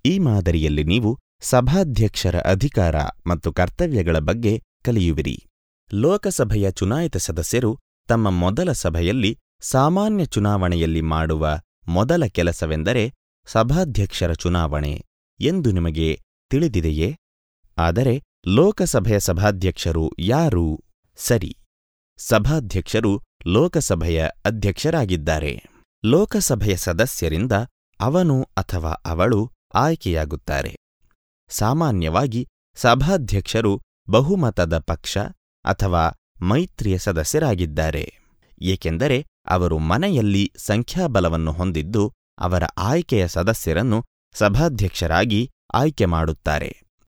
ಈ ಮಾದರಿಯಲ್ಲಿ ನೀವು ಸಭಾಧ್ಯಕ್ಷರ ಅಧಿಕಾರ ಮತ್ತು ಕರ್ತವ್ಯಗಳ ಬಗ್ಗೆ ಕಲಿಯುವಿರಿ ಲೋಕಸಭೆಯ ಚುನಾಯಿತ ಸದಸ್ಯರು ತಮ್ಮ ಮೊದಲ ಸಭೆಯಲ್ಲಿ ಸಾಮಾನ್ಯ ಚುನಾವಣೆಯಲ್ಲಿ ಮಾಡುವ ಮೊದಲ ಕೆಲಸವೆಂದರೆ ಸಭಾಧ್ಯಕ್ಷರ ಚುನಾವಣೆ ಎಂದು ನಿಮಗೆ ತಿಳಿದಿದೆಯೇ ಆದರೆ ಲೋಕಸಭೆಯ ಸಭಾಧ್ಯಕ್ಷರು ಯಾರು ಸರಿ ಸಭಾಧ್ಯಕ್ಷರು ಲೋಕಸಭೆಯ ಅಧ್ಯಕ್ಷರಾಗಿದ್ದಾರೆ ಲೋಕಸಭೆಯ ಸದಸ್ಯರಿಂದ ಅವನು ಅಥವಾ ಅವಳು ಆಯ್ಕೆಯಾಗುತ್ತಾರೆ ಸಾಮಾನ್ಯವಾಗಿ ಸಭಾಧ್ಯಕ್ಷರು ಬಹುಮತದ ಪಕ್ಷ ಅಥವಾ ಮೈತ್ರಿಯ ಸದಸ್ಯರಾಗಿದ್ದಾರೆ ಏಕೆಂದರೆ ಅವರು ಮನೆಯಲ್ಲಿ ಸಂಖ್ಯಾಬಲವನ್ನು ಹೊಂದಿದ್ದು ಅವರ ಆಯ್ಕೆಯ ಸದಸ್ಯರನ್ನು ಸಭಾಧ್ಯಕ್ಷರಾಗಿ ಆಯ್ಕೆ ಮಾಡುತ್ತಾರೆ